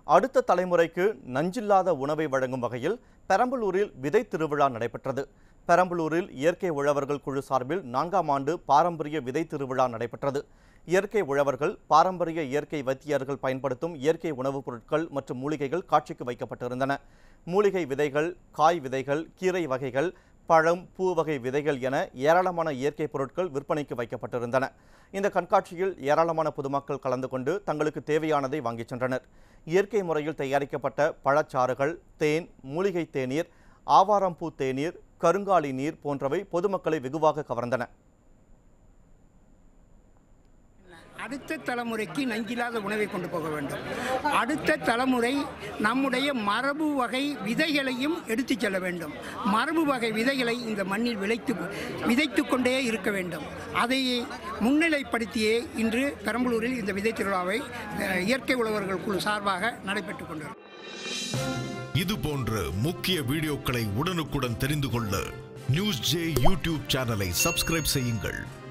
அடுத்த தலைமுறைக்கு நஞ்சில்லாத உணவை வழங்கும் வகையில் பெரம்பலூரில் விதை திருவிழா நடைபெற்றது பெரம்பலூரில் இயற்கை உழவர்கள் குழு சார்பில் நான்காம் ஆண்டு பாரம்பரிய விதை திருவிழா நடைபெற்றது இயற்கை உழவர்கள் பாரம்பரிய இயற்கை வைத்தியர்கள் பயன்படுத்தும் இயற்கை உணவுப் பொருட்கள் மற்றும் மூலிகைகள் காட்சிக்கு வைக்கப்பட்டிருந்தன மூலிகை விதைகள் காய் விதைகள் கீரை வகைகள் பழம் பூ வகை விதைகள் என ஏராளமான இயற்கை பொருட்கள் விற்பனைக்கு வைக்கப்பட்டிருந்தன இந்த கண்காட்சியில் ஏராளமான பொதுமக்கள் கலந்து கொண்டு தங்களுக்கு தேவையானதை வாங்கிச் சென்றனர் இயற்கை முறையில் தயாரிக்கப்பட்ட பழச்சாறுகள் தேன் மூலிகை தேநீர் ஆவாரம்பூ தேநீர் கருங்காலி நீர் போன்றவை பொதுமக்களை வெகுவாக கவர்ந்தன அடுத்த தலைமுறைக்கு நஞ்சில்லாத உணவை கொண்டு போக வேண்டும் அடுத்த தலைமுறை நம்முடைய மரபு வகை விதைகளையும் எடுத்துச் செல்ல வேண்டும் மரபு வகை விதைகளை இந்த மண்ணில் விளைத்து விதைத்து கொண்டே இருக்க வேண்டும் அதை முன்னிலைப்படுத்தியே இன்று பெரம்பலூரில் இந்த விதை திருவிழாவை அஹ், இயற்கை உழவர்கள் குழு சார்பாக நடைபெற்றுக் கொண்டிருக்கிறது இது போன்ற முக்கிய வீடியோக்களை உடனுக்குடன் தெரிந்து கொள்ள நியூஸ் ஜே யூடியூப் சேனலை சப்ஸ்கிரைப் செய்யுங்கள்